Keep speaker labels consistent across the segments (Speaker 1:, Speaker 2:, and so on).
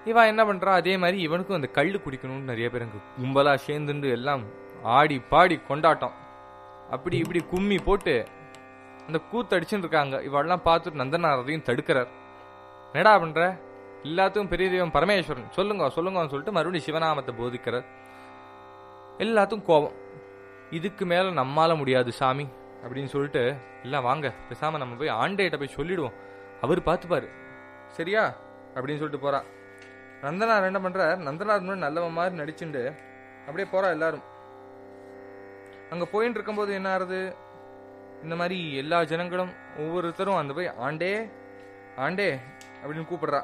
Speaker 1: இவன் என்ன பண்றான் அதே மாதிரி இவனுக்கும் அந்த கள்ளு குடிக்கணும்னு நிறைய பேர் அங்க கும்பலா சேர்ந்துண்டு எல்லாம் ஆடி பாடி கொண்டாட்டம் அப்படி இப்படி கும்மி போட்டு அந்த கூத்து அடிச்சுட்டு இருக்காங்க இவெல்லாம் பார்த்துட்டு நந்தனார் அதையும் தடுக்கிறார் என்னடா பண்ற எல்லாத்துக்கும் பெரிய தெய்வம் பரமேஸ்வரன் சொல்லுங்க சொல்லுங்கன்னு சொல்லிட்டு மறுபடியும் சிவநாமத்தை போதிக்கிறார் எல்லாத்துக்கும் கோபம் இதுக்கு மேல நம்மால முடியாது சாமி அப்படின்னு சொல்லிட்டு எல்லாம் வாங்க பேசாம நம்ம போய் ஆண்டேட்ட போய் சொல்லிடுவோம் அவர் பார்த்துப்பாரு சரியா அப்படின்னு சொல்லிட்டு போறா நந்தனார் என்ன பண்றார் நந்தனார் முன்னாடி நல்லவன் மாதிரி நடிச்சுண்டு அப்படியே போறா எல்லாரும் அங்க போயிட்டு இருக்கும்போது என்ன ஆறுது இந்த மாதிரி எல்லா ஜனங்களும் ஒவ்வொருத்தரும் அந்த போய் ஆண்டே ஆண்டே அப்படின்னு கூப்பிடுறா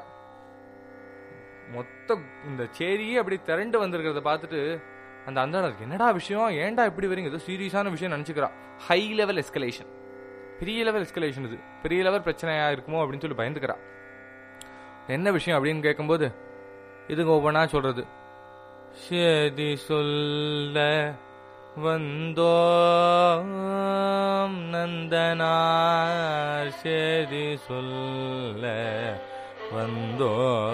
Speaker 1: மொத்த இந்த சேரியே அப்படி திரண்டு வந்திருக்கிறத பார்த்துட்டு அந்த அந்தாளருக்கு என்னடா விஷயம் ஏன்டா இப்படி வரீங்க ஏதோ சீரியஸான விஷயம் நினச்சிக்கிறா ஹை லெவல் எஸ்கலேஷன் பெரிய லெவல் எஸ்கலேஷன் இது பெரிய லெவல் பிரச்சனையா இருக்குமோ அப்படின்னு சொல்லி பயந்துக்கிறா என்ன விஷயம் அப்படின்னு கேட்கும்போது இதுங்க ஒவ்வொன்றா சொல்றது சேதி சொல்ல வந்தோம் நந்தனார் சேதி சொல்ல வந்தோ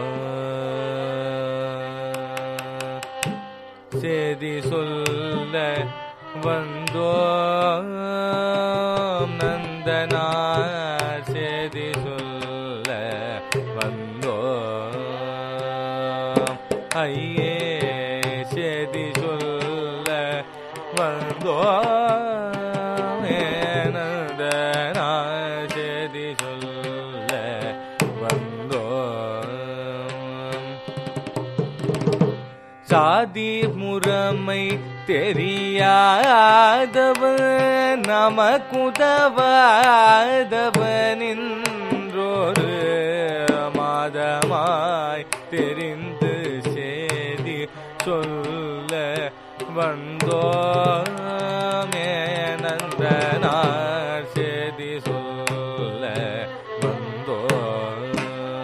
Speaker 1: சேதி சொல்ல வந்தோம் நந்தனார் சேதி சொல்ல வந்தோம் ஐயே சேதி சொல்ல வந்தோம் நந்தனார் சேதி சொல்ல வந்தோம் சாதி முறைமை தெரியாதவன் நமக்குதவாதவனின்றொரு மாதமாய் தெரிந்து சேதி சொல்ல வந்தோமே நந்தனார் சேதி சொல்ல வந்தோம்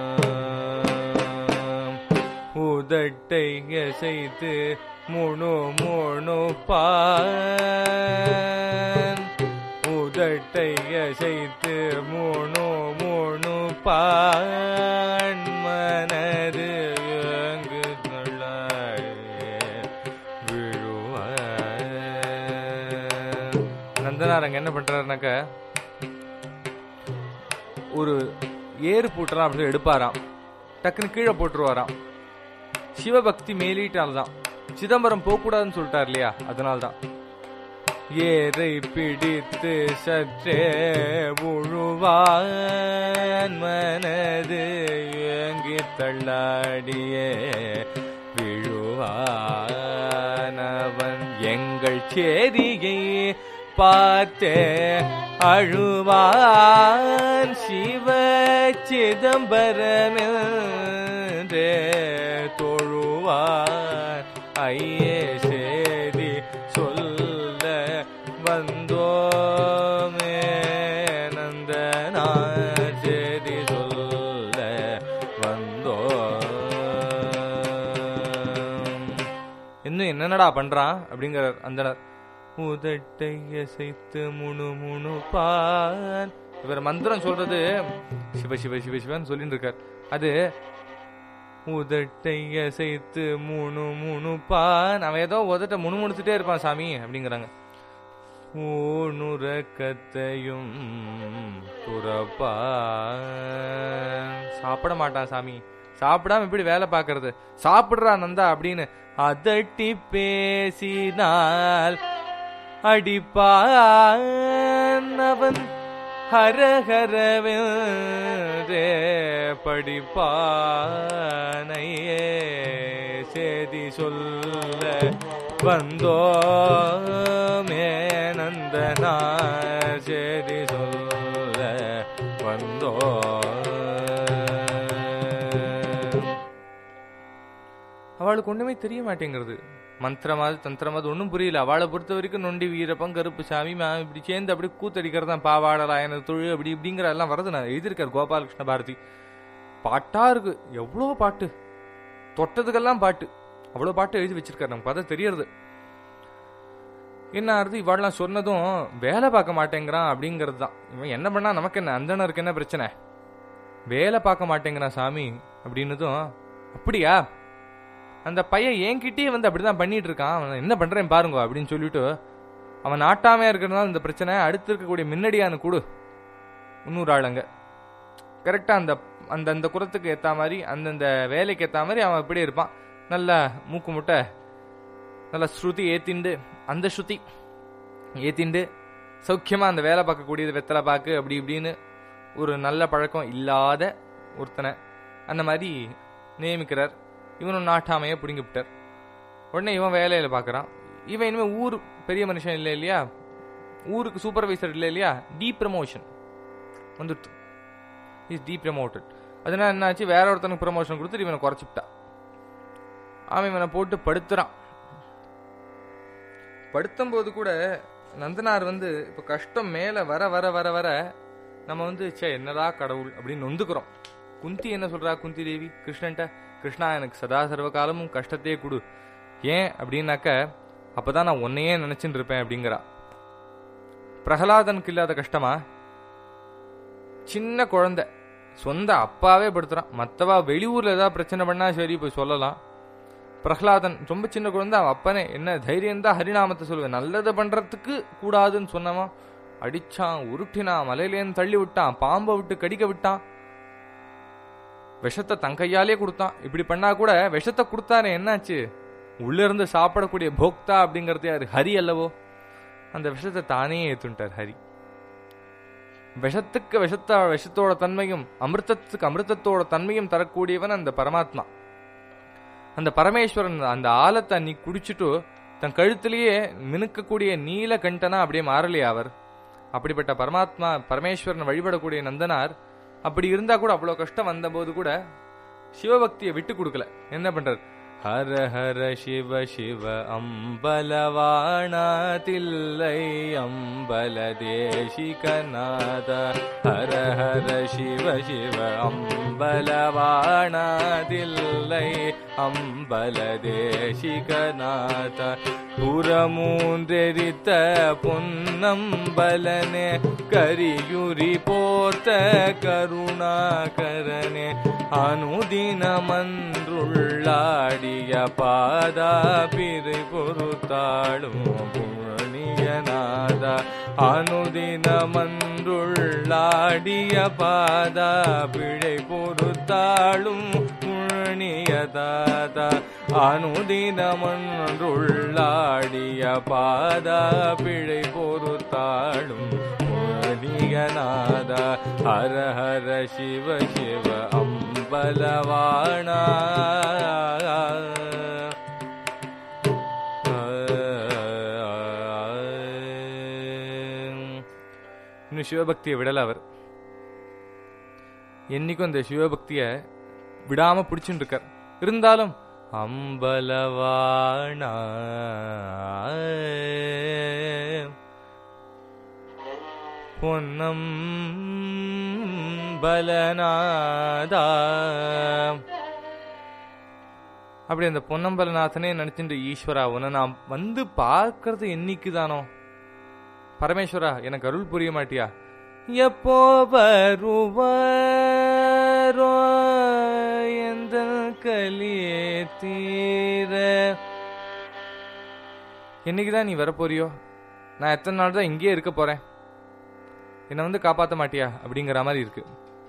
Speaker 1: உதட்டை அசைத்து முணு முணு பான் உதட்டை அசைத்து முணு முணு பான் மனது எங்கு விழுவான் நந்தனார் அங்க என்ன பண்றாருனாக்க ஒரு ஏறு பூட்டலாம் அப்படின்னு எடுப்பாராம் டக்குன்னு கீழே போட்டுருவாராம் சிவபக்தி மேலீட்டால் தான் சிதம்பரம் போகக்கூடாதுன்னு சொல்லிட்டார் இல்லையா அதனால தான் ஏரை பிடித்து சற்றே உழுவான் மனது ஏங்கி தள்ளாடியே விழுவான் அவன் எங்கள் சேரியை பார்த்தே அழுவான் சிவ சிதம்பரமே தொழுவான் ஐயே சேதி சொல்ல வந்தோமே நந்தனா சேதி சொல்ல வந்தோம் இன்னும் என்னென்னடா பண்றான் அப்படிங்கிறார் அந்தனர் உதட்டை அசைத்து முணு முணு பான் இவர் மந்திரம் சொல்றது சிவ சிவ சிவ சிவன் சொல்லிட்டு இருக்கார் அது உதட்டை அசைத்து முணு முணு பான் அவன் ஏதோ உதட்ட முணுமுணுத்துட்டே இருப்பான் சாமி அப்படிங்கிறாங்க ஊனுறக்கத்தையும் துறப்பான் சாப்பிட மாட்டான் சாமி சாப்பிடாம எப்படி வேலை பார்க்கறது சாப்பிடுறா நந்தா அப்படின்னு அதட்டி பேசினால் அடிப்பான் அவன் ஹரஹரவே படிப்பானையே சேதி சொல்ல வந்தோமே நந்தனா சேதி சொல்ல வந்தோ அவளுக்கு ஒண்ணுமே தெரிய மாட்டேங்கிறது மந்திரமாவது தந்திரமாவது ஒன்றும் புரியல அவளை பொறுத்த வரைக்கும் நொண்டி வீரப்பன் கருப்பு சாமி மா இப்படி சேர்ந்து அப்படி கூத்தடிக்கிறது தான் பாவாடலாயன தொழில் அப்படி இப்படிங்கிற எல்லாம் வரது நான் எழுதியிருக்கார் கோபாலகிருஷ்ண பாரதி பாட்டா இருக்கு எவ்வளோ பாட்டு தொட்டதுக்கெல்லாம் பாட்டு அவ்வளோ பாட்டு எழுதி வச்சிருக்காரு நமக்கு பார்த்தா தெரியறது என்ன ஆறுது இவாடெல்லாம் சொன்னதும் வேலை பார்க்க மாட்டேங்கிறான் அப்படிங்கிறது தான் இவன் என்ன பண்ணா நமக்கு என்ன அந்தனருக்கு என்ன பிரச்சனை வேலை பார்க்க மாட்டேங்கிறான் சாமி அப்படின்னதும் அப்படியா அந்த பையன் என்கிட்டயே வந்து அப்படிதான் பண்ணிட்டு இருக்கான் அவன் என்ன பண்றேன் பாருங்க அப்படின்னு சொல்லிட்டு அவன் நாட்டாமையா இருக்கிறதுனால இந்த பிரச்சனை அடுத்து இருக்கக்கூடிய மின்னடியானு கொடு இன்னொரு ஆளுங்க கரெக்டா அந்த அந்த அந்த குரத்துக்கு ஏத்த மாதிரி அந்தந்த வேலைக்கு ஏத்த மாதிரி அவன் இப்படியே இருப்பான் நல்ல மூக்கு முட்டை நல்ல ஸ்ருதி ஏத்திண்டு அந்த ஸ்ருதி ஏத்திண்டு சௌக்கியமா அந்த வேலை பார்க்கக்கூடியது வெத்தலை பாக்கு அப்படி இப்படின்னு ஒரு நல்ல பழக்கம் இல்லாத ஒருத்தனை அந்த மாதிரி நியமிக்கிறார் இவனும் நாட்டாமையை பிடுங்கி விட்டார் உடனே இவன் வேலையில பார்க்கறான் இவன் இனிமே ஊர் பெரிய மனுஷன் இல்லை இல்லையா ஊருக்கு சூப்பர்வைசர் இல்லை இல்லையா டி ப்ரமோஷன் வந்துடுத்து இஸ் டி ப்ரமோட்டட் அதனால என்னாச்சு வேற ஒருத்தனுக்கு ப்ரமோஷன் கொடுத்துட்டு இவனை குறைச்சிவிட்டா அவன் இவனை போட்டு படுத்துறான் படுத்தும் போது கூட நந்தனார் வந்து இப்போ கஷ்டம் மேலே வர வர வர வர நம்ம வந்து சே என்னடா கடவுள் அப்படின்னு நொந்துக்கிறோம் குந்தி என்ன சொல்றா குந்தி தேவி கிருஷ்ணன்ட்ட கிருஷ்ணா எனக்கு சதா சர்வ காலமும் கஷ்டத்தையே கொடு ஏன் அப்படின்னாக்க அப்பதான் நான் உன்னையே நினைச்சுட்டு இருப்பேன் அப்படிங்கிறா பிரகலாதனுக்கு இல்லாத கஷ்டமா சின்ன குழந்தை சொந்த அப்பாவே படுத்துறான் மத்தவா வெளியூர்ல ஏதாவது பிரச்சனை பண்ணா சரி போய் சொல்லலாம் பிரகலாதன் ரொம்ப சின்ன குழந்தை அவன் அப்பனே என்ன தைரியம் தான் ஹரிநாமத்தை சொல்லுவேன் நல்லதை பண்றதுக்கு கூடாதுன்னு சொன்னவன் அடிச்சான் உருட்டினான் மலையிலேருந்து தள்ளி விட்டான் பாம்பை விட்டு கடிக்க விட்டான் விஷத்தை தன் கையாலே கொடுத்தான் இப்படி பண்ணா கூட விஷத்தை கொடுத்தானே என்னாச்சு உள்ள இருந்து சாப்பிடக்கூடிய போக்தா அப்படிங்கறது யாரு ஹரி அல்லவோ அந்த விஷத்தை தானே ஏத்துட்டார் ஹரி விஷத்துக்கு விஷத்த விஷத்தோட தன்மையும் அமிர்தத்துக்கு அமிர்தத்தோட தன்மையும் தரக்கூடியவன் அந்த பரமாத்மா அந்த பரமேஸ்வரன் அந்த ஆலத்தை நீ குடிச்சிட்டு தன் கழுத்திலேயே மினுக்கக்கூடிய நீல கண்டனா அப்படியே மாறலையா அவர் அப்படிப்பட்ட பரமாத்மா பரமேஸ்வரன் வழிபடக்கூடிய நந்தனார் அப்படி இருந்தா கூட அவ்வளவு கஷ்டம் வந்தபோது கூட சிவபக்தியை விட்டு கொடுக்கல என்ன பண்றார் ஹர ஹர சிவ சிவ அம்பலவாணா தில்லை அம்பல தேசிகநாத ஹர ஹர சிவ சிவ அம்பலவாணா தில்லை அம்பல தேசிகநாத புறமூன்றெரித்த பொன்னம்பலனே கரியுரி போத்த கருணாகரனே அனுதினமன்றுள்ளாடிய பாதா பிறை பொறுத்தாளும் புண்ணியநாத அனுதினமன்றுள்ளாடிய பாதா பிழை பொறுத்தாளும் புண்ணியதாதா அனுதினமன்றுள்ளாடிய பாதா பிழை பொறுத்தாளும் புண்ணியநாத ஹர ஹர சிவ சிவ அம்பலவாணா இன்னும் சிவபக்தியை விடல அவர் என்னைக்கும் அந்த சிவபக்திய விடாம பிடிச்சுட்டு இருக்கார் இருந்தாலும் அம்பலவாணா பொன்னம் பலநாதா அப்படி அந்த பொன்னம்பலநாதனே நினைச்சுட்டு ஈஸ்வரா உன்னை நான் வந்து பார்க்கறது என்னைக்கு தானோ பரமேஸ்வரா எனக்கு அருள் புரிய மாட்டியா எப்போ வருவாரோ எந்த கலியே தீர என்னைக்குதான் நீ வரப்போறியோ நான் எத்தனை நாள் தான் இங்கேயே இருக்க போறேன் என்னை வந்து காப்பாத்த மாட்டியா அப்படிங்கிற மாதிரி இருக்கு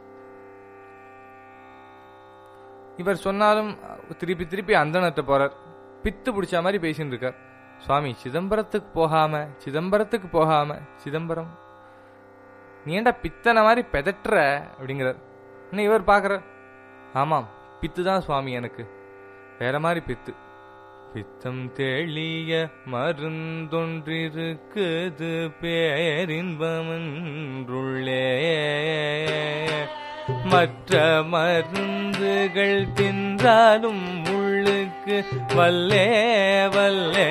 Speaker 1: இவர் சொன்னாலும் திருப்பி திருப்பி அந்தனத்தை போறார் பித்து பிடிச்ச மாதிரி பேசிட்டு இருக்கார் சுவாமி சிதம்பரத்துக்கு போகாம சிதம்பரத்துக்கு போகாம சிதம்பரம் நீ ஏன்டா பித்தனை மாதிரி பெதட்டுற அப்படிங்கிறார் இன்னும் இவர் பார்க்கறார் ஆமாம் பித்து தான் சுவாமி எனக்கு வேற மாதிரி பித்து பித்தம் தெளிய மருந்தொன்றிருக்குது பேரின்பமன்றுள்ளே மற்ற மருந்துகள் தின்றாலும் உள்ளுக்கு வல்லே வல்லே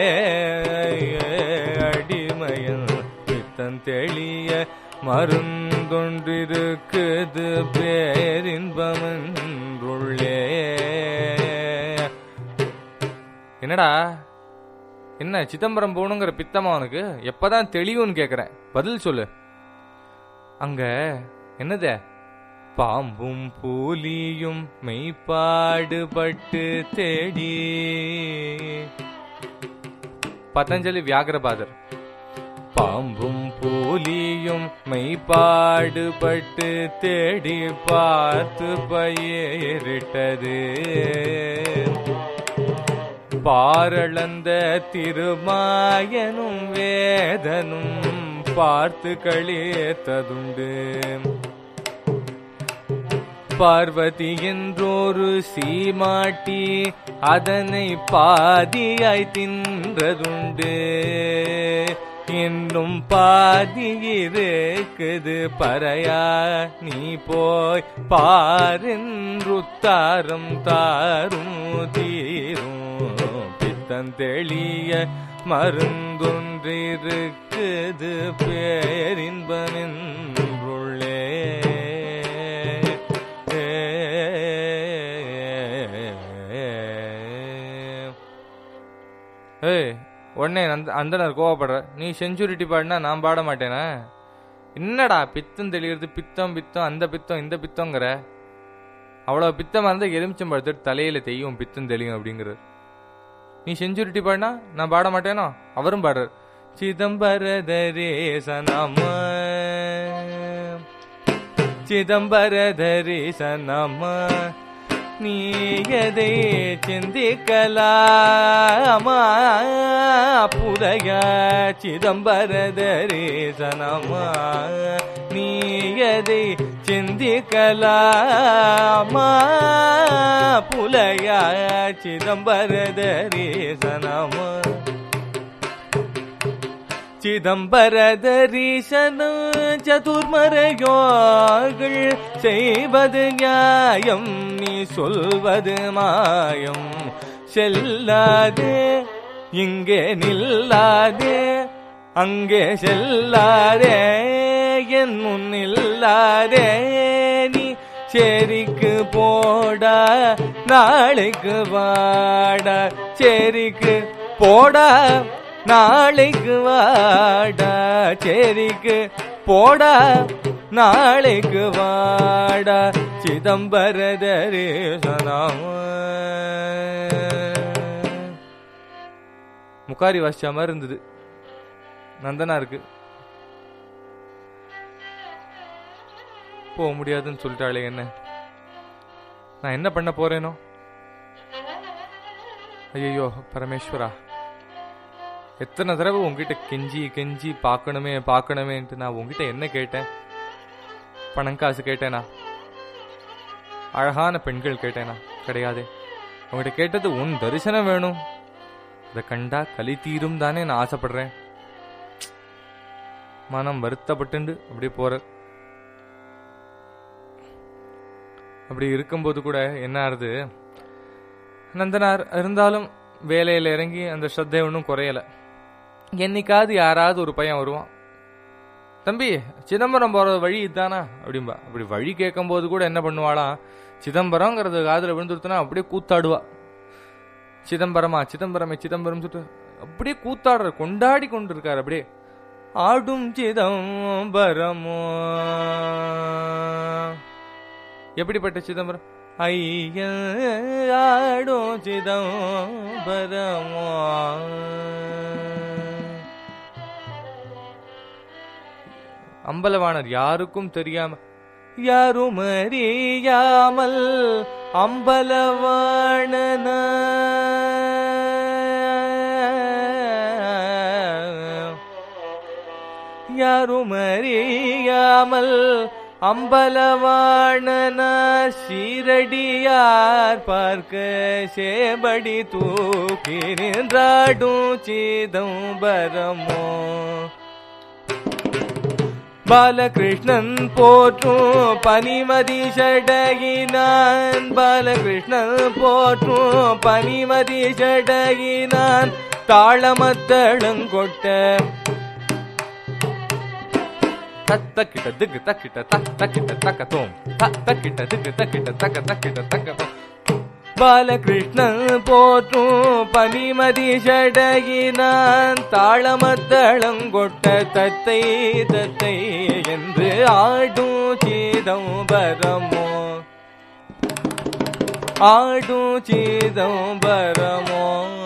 Speaker 1: அடிமயன் பித்தம் தெளிய மருந்தொன்றிருக்குது பேரின்பமன்றுள்ளே என்னடா என்ன சிதம்பரம் போகணுங்கிற பித்தமா உனக்கு எப்பதான் தெளிவுன்னு கேக்குறேன் பதில் சொல்லு அங்க என்னது பாம்பும் பூலியும் மெய்ப்பாடுபட்டு தேடி பதஞ்சலி வியாகரபாதர் பாம்பும் பூலியும் மெய்ப்பாடுபட்டு தேடி பார்த்து பயிரிட்டது பாரளந்த திருமாயனும் வேதனும் பார்த்து கழித்ததுண்டு பார்வதி என்றொரு சீமாட்டி அதனை பாதியாய் தின்றதுண்டு இன்னும் பாதி இருக்குது பறையா நீ போய் பாரின்றுத்தாரம் தாரும் தீரும் பித்தந்தெளிய மருந்தொன்றிருக்குது பேரின்பமென்றுள்ளே ஏய் உடனே அந்த அந்தனர் கோவப்படுற நீ செஞ்சுரிட்டி பாடினா நான் பாட மாட்டேனா என்னடா பித்தம் தெளிகிறது பித்தம் பித்தம் அந்த பித்தம் இந்த பித்தங்கிற அவ்வளோ பித்தமாக இருந்தால் எலுமிச்சம் படுத்துட்டு தலையில தெய்யும் பித்தம் தெளியும் அப்படிங்கிறார் நீ செஞ்சுரிட்டி பாடினா நான் பாட மாட்டேனோ அவரும் பாடுறார் சிதம்பரதரேசனம சிதம்பரதரேசனம நீயதை சிந்திக்கலாமா புதைய சிதம்பரதரேசனமா நீயதை சிந்திக்கலாமா புலைய சிதம்பரதரேசனமா சிதம்பரதரீசன சதுர்மறையோர்கள் செய்வது நியாயம் நீ சொல்வது மாயம் செல்லாதே இங்கே நில்லாதே அங்கே செல்லாதே என் முன்னில்லாதே நீ சேரிக்கு போடா நாளைக்கு வாடா சேரிக்கு போடா நாளைக்கு வாடா சேரிக்கு போடா நாளைக்கு வாடா சிதம்பரதரே முக்காரி வாசிச்ச மாதிரி இருந்தது நந்தனா இருக்கு போக முடியாதுன்னு சொல்லிட்டாளே என்ன நான் என்ன பண்ண போறேனோ ஐயோ பரமேஸ்வரா எத்தனை தடவை உங்ககிட்ட கெஞ்சி கெஞ்சி பார்க்கணுமே பார்க்கணுமேன்ட்டு நான் உங்ககிட்ட என்ன கேட்டேன் பணம் காசு கேட்டேனா அழகான பெண்கள் கேட்டேனா கிடையாதே உங்ககிட்ட கேட்டது உன் தரிசனம் வேணும் இதை கண்டா கலி தீரும் தானே நான் ஆசைப்படுறேன் மனம் வருத்தப்பட்டு அப்படியே போற அப்படி இருக்கும்போது கூட என்ன ஆறுது நந்தனார் இருந்தாலும் வேலையில இறங்கி அந்த ஸ்ரத்தை ஒன்றும் குறையல என்னைக்காவது யாராவது ஒரு பையன் வருவான் தம்பி சிதம்பரம் போற வழி இதுதானா அப்படிம்பா அப்படி வழி கேட்கும்போது கூட என்ன பண்ணுவாளாம் சிதம்பரம்ங்கிறது காதுல விழுந்துருத்துனா அப்படியே கூத்தாடுவா சிதம்பரமா சிதம்பரமே சிதம்பரம் சொல்லிட்டு அப்படியே கூத்தாடுற கொண்டாடி கொண்டு இருக்காரு அப்படியே ஆடும் சிதம்பரமோ எப்படிப்பட்ட சிதம்பரம் ஐய ஆடும் சிதம்பரமோ அம்பலவாணர் யாருக்கும் தெரியாம யாரும் அறியாமல் அம்பலவாணன யாரும் அறியாமல் அம்பலவாணன சீரடியார் பார்க்க சேபடி தூக்கி நின்றாடும் சிதம்பரமோ பாலகிருஷ்ணன் போற்றும் பனிமதி ஷடகினான் பாலகிருஷ்ணன் போற்றும் பனிமதி ஷடகினான் தாளமத்தளங்கொட்ட தக்கிட்ட திக்கு தக்கிட்ட தக் தக்கிட்ட தக்கத்தோம் தக்கிட்ட திக்கு தக்கிட்ட தக்க தக்கிட்ட தக்கத்தோம் பாலகிருஷ்ணன் போற்றும் பனிமதி ஷடகினான் தாளமத்தளங்கொட்ட தத்தை தத்தை என்று ஆடும் சிதம்பரமோ ஆடும் சிதம்பரமோ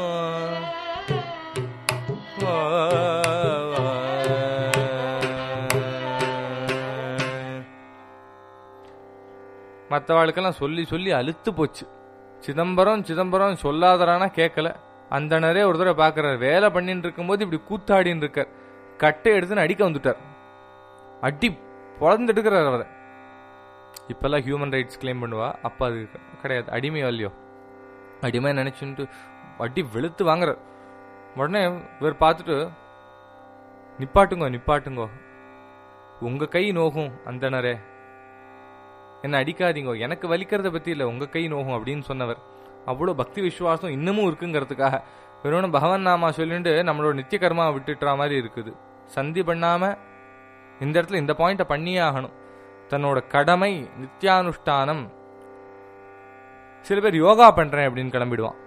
Speaker 1: மற்றவாளுக்கெல்லாம் சொல்லி சொல்லி அழுத்து போச்சு சிதம்பரம் சிதம்பரம் சொல்லாதரானா கேட்கல அந்தனரே ஒரு தடவை பார்க்கறாரு வேலை பண்ணிட்டு இருக்கும்போது இப்படி கூத்தாடின்னு இருக்கார் கட்டை எடுத்துன்னு அடிக்க வந்துட்டார் அடி பொழந்து எடுக்கிறார் அவரை இப்பெல்லாம் ஹியூமன் ரைட்ஸ் கிளைம் பண்ணுவா அப்ப அது கிடையாது அடிமையோ இல்லையோ அடிமை நினைச்சுட்டு அடி வெளுத்து வாங்குறார் உடனே இவர் பார்த்துட்டு நிப்பாட்டுங்கோ நிப்பாட்டுங்கோ உங்க கை நோகும் அந்தனரே என்ன அடிக்காதீங்க எனக்கு வலிக்கிறத பத்தி இல்ல உங்க கை நோகும் அப்படின்னு சொன்னவர் அவ்வளோ பக்தி விசுவாசம் இன்னமும் இருக்குங்கிறதுக்காக வெறும் பகவன் நாமா சொல்லிட்டு நம்மளோட நித்திய கர்மா விட்டுட்டுற மாதிரி இருக்குது சந்தி பண்ணாம இந்த இடத்துல இந்த பாயிண்ட பண்ணியே ஆகணும் தன்னோட கடமை நித்தியானுஷ்டானம் சில பேர் யோகா பண்றேன் அப்படின்னு கிளம்பிடுவான்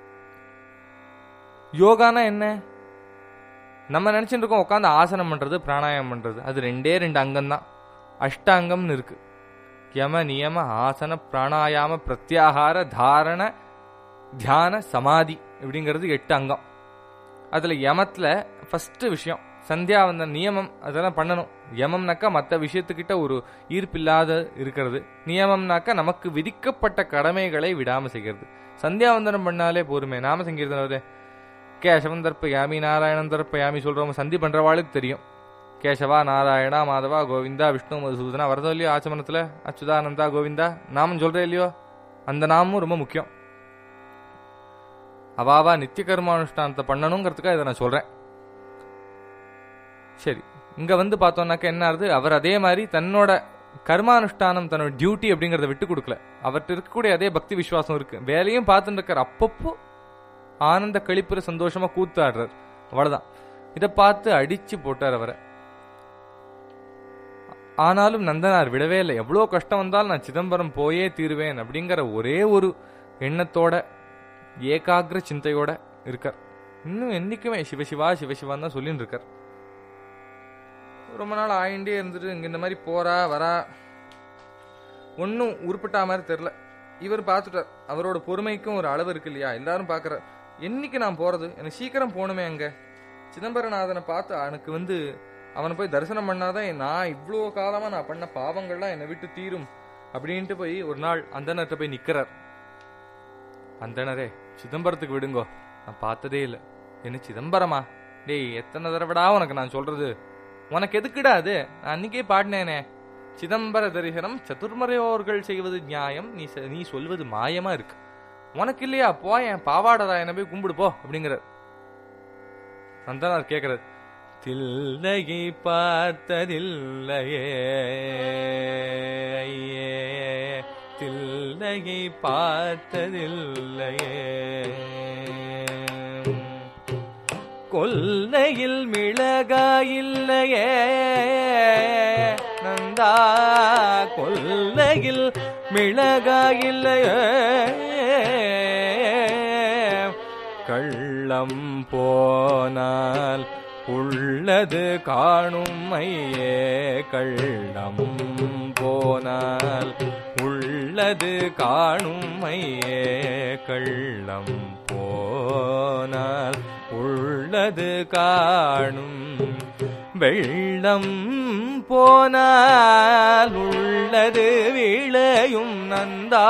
Speaker 1: யோகானா என்ன நம்ம நினைச்சிட்டு இருக்கோம் உட்காந்து ஆசனம் பண்றது பிராணாயாமம் பண்றது அது ரெண்டே ரெண்டு அங்கம் தான் அஷ்டாங்கம்னு இருக்கு யம நியம ஆசன பிராணாயாம பிரத்யாகார தாரண தியான சமாதி இப்படிங்கிறது எட்டு அங்கம் அதுல யமத்துல ஃபர்ஸ்ட் விஷயம் சந்தியாவந்த நியமம் அதெல்லாம் பண்ணணும் யமம்னாக்கா மற்ற விஷயத்துக்கிட்ட ஒரு ஈர்ப்பில்லாத இருக்கிறது நியமம்னாக்கா நமக்கு விதிக்கப்பட்ட கடமைகளை விடாம செய்கிறது சந்தியாவந்தனம் பண்ணாலே போருமே நாம சங்கீர்த்தனது கேசவன் தர்ப்பயாமி நாராயணன் தர்ப்பயாமி சொல்றவங்க சந்தி பண்றவாளுக்கு தெரியும் கேசவா நாராயணா மாதவா கோவிந்தா விஷ்ணு மதுசூதனா வரதோ இல்லையோ ஆச்சமனத்துல அச்சுதானந்தா கோவிந்தா நாமம் சொல்றேன் இல்லையோ அந்த நாமும் ரொம்ப முக்கியம் அவாவா நித்திய கர்மானுஷ்டானத்தை பண்ணணுங்கிறதுக்காக இதை நான் சொல்றேன் சரி இங்க வந்து பார்த்தோம்னாக்க என்ன ஆகுது அவர் அதே மாதிரி தன்னோட கர்மானுஷ்டானம் தன்னோட டியூட்டி அப்படிங்கறத விட்டு கொடுக்கல அவர்கிட்ட இருக்கக்கூடிய அதே பக்தி விசுவாசம் இருக்கு வேலையும் பார்த்துட்டு இருக்கார் அப்பப்போ ஆனந்த கழிப்புற சந்தோஷமா கூத்தாடுறார் அவ்வளவுதான் இதை பார்த்து அடிச்சு போட்டார் அவரை ஆனாலும் நந்தனார் விடவே இல்லை எவ்வளோ கஷ்டம் வந்தாலும் நான் சிதம்பரம் போயே தீருவேன் அப்படிங்கிற ஒரே ஒரு எண்ணத்தோட ஏகாகிர சிந்தையோட இருக்கார் இன்னும் என்னைக்குமே சிவசிவா சிவசிவான்னு தான் சொல்லின்னு இருக்கார் ரொம்ப நாள் ஆயிண்டே இருந்துட்டு இங்க இந்த மாதிரி போறா வரா ஒன்றும் உருப்பட்டா மாதிரி தெரில இவர் பார்த்துட்டார் அவரோட பொறுமைக்கும் ஒரு அளவு இருக்கு இல்லையா எல்லாரும் பார்க்குறார் என்னைக்கு நான் போறது எனக்கு சீக்கிரம் போகணுமே அங்க சிதம்பரநாதனை பார்த்து எனக்கு வந்து அவனை போய் தரிசனம் பண்ணாதான் நான் இவ்வளோ காலமா நான் பண்ண பாவங்கள்லாம் என்னை விட்டு தீரும் அப்படின்ட்டு போய் ஒரு நாள் அந்தனர்கிட்ட போய் நிக்கிறார் அந்தனரே சிதம்பரத்துக்கு விடுங்கோ நான் பார்த்ததே இல்லை என்ன சிதம்பரமா டேய் எத்தனை தடவைடா உனக்கு நான் சொல்றது உனக்கு எதுக்குடா அது நான் அன்னைக்கே பாடினேனே சிதம்பர தரிசனம் சதுர்மறையோர்கள் செய்வது நியாயம் நீ செ- நீ சொல்வது மாயமா இருக்கு உனக்கு இல்லையா போயேன் பாவாடதா என்ன போய் கும்பிடு போ அப்படிங்கிறார் நந்தனார் கேட்கிறார் தில்லையை பார்த்ததில்லையே ஐயே, தில்லையை பார்த்ததில்லையே கொல்லையில் மிளகாயில்லையே நந்தா கொல்லையில் மிளகாயில்லையே கள்ளம் போனால் உள்ளது காணும் ஐயே கள்ளம் போனால் உள்ளது காணும் ஐயே கள்ளம் போனால் உள்ளது காணும் வெள்ளம் போனால் உள்ளது விளையும் நந்தா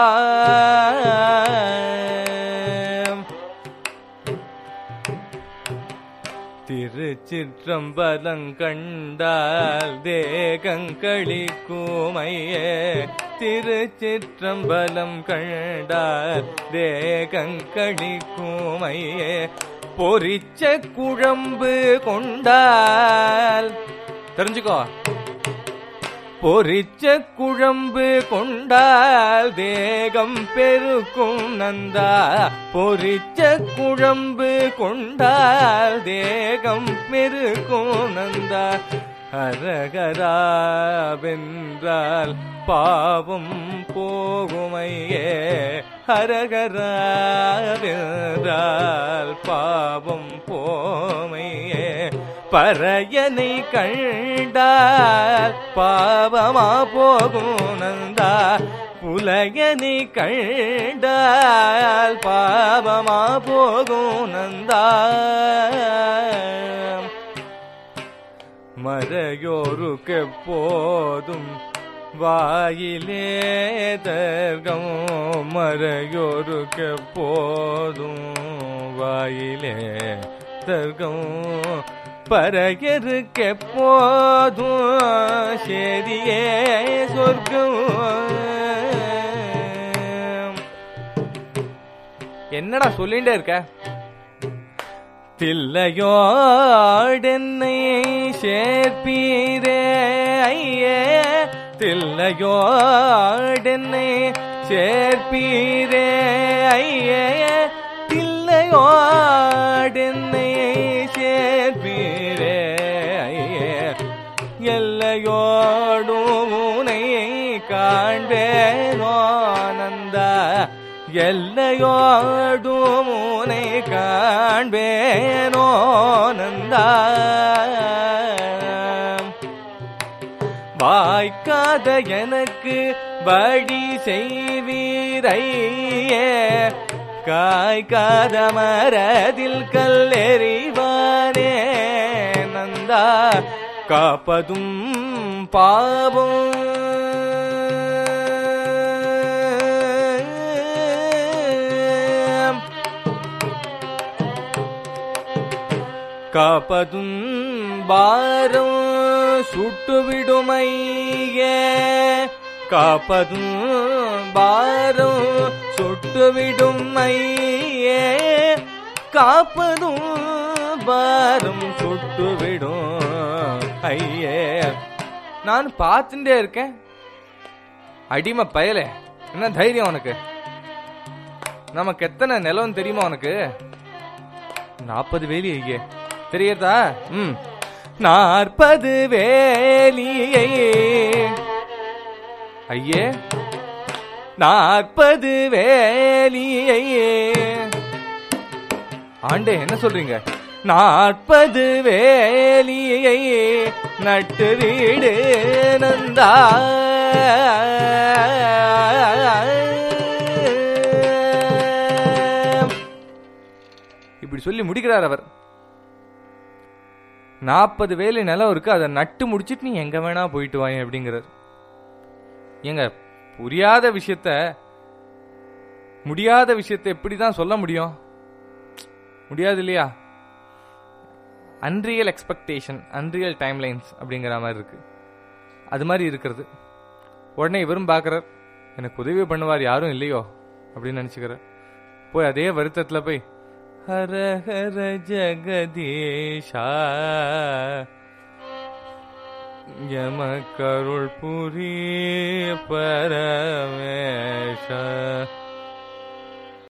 Speaker 1: திருச்சிற்றம்பலம் கண்டால் தேகங்களிக்குமையே திருச்சிற்றம்பலம் கண்டால் தேகங்களிக்குமையே பொரிச்ச குழம்பு கொண்டால் தெரிஞ்சுக்கோ பொரிச்ச குழம்பு கொண்டால் தேகம் பெருக்கும் நந்தா பொரிச்ச குழம்பு கொண்டால் தேகம் பெருக்கும் நந்தா ஹரகராவென்றால் பாவம் போகுமையே ஹரகராவென்றால் பாவம் போமையே பறையனை கண்டால் பாவமா போகும் நந்தா புலையனை கண்டால் பாவமா போகும் நந்தா மறையோருக்கு எப்போதும் வாயிலே தர்க்கம் மறையோருக்கு எப்போதும் வாயிலே தர்க்கம் பறையருக்கு எப்போதும் செடியே சொர்க்கம் என்னடா சொல்லிட்டே இருக்க தில்லையோடென்னை சேர்ப்பீரே ஐயே தில்லையோடென்னை சேர்ப்பீரே ஐயே தில்லையோடென்னை சேர்ப்பீரே ஐயே எல்லையோடும் உனை காண்பேனோ நந்தா எல்லையோடும் உனை காண்பேனோ நந்தா வாய்க்காத எனக்கு வழி செய்வீரையே காய்க்காத மரதில் கல்லெறிவானே நந்தா காப்பதும் பாவம் காப்பதும் பாரம் சுட்டுவிடுமையே காப்பதும் பாரம் சுட்டுவிடும் ஐயே காப்பதும் பாரம் சுட்டுவிடும் ஐயே நான் பார்த்துட்டே இருக்கேன் அடிமை பயலே என்ன தைரியம் உனக்கு நமக்கு எத்தனை நிலம் தெரியுமா உனக்கு நாற்பது வேலி ஐயே தெரியுதா ம் நாற்பது வேலியை ஐயே நாற்பது வேலியை ஆண்டே என்ன சொல்றீங்க நாற்பது வேலியை நட்டு வீடு நந்தா இப்படி சொல்லி முடிக்கிறார் அவர் நாற்பது வேலி நிலம் இருக்கு அதை நட்டு முடிச்சிட்டு நீ எங்க வேணா போயிட்டு வாங்க அப்படிங்கிறார் ஏங்க புரியாத விஷயத்த முடியாத விஷயத்தை எப்படி தான் சொல்ல முடியும் முடியாது இல்லையா அன்ரியல் எக்ஸ்பெக்டேஷன் அன்ரியல் டைம்லைன்ஸ் அப்படிங்கிற மாதிரி இருக்கு அது மாதிரி இருக்கிறது உடனே இவரும் பார்க்குறார் எனக்கு உதவி பண்ணுவார் யாரும் இல்லையோ அப்படின்னு நினச்சிக்கிறார் போய் அதே வருத்தத்தில் போய் ஹர ஹர ஜெகதீஷா யமக்கருள் புரி பரமேஷ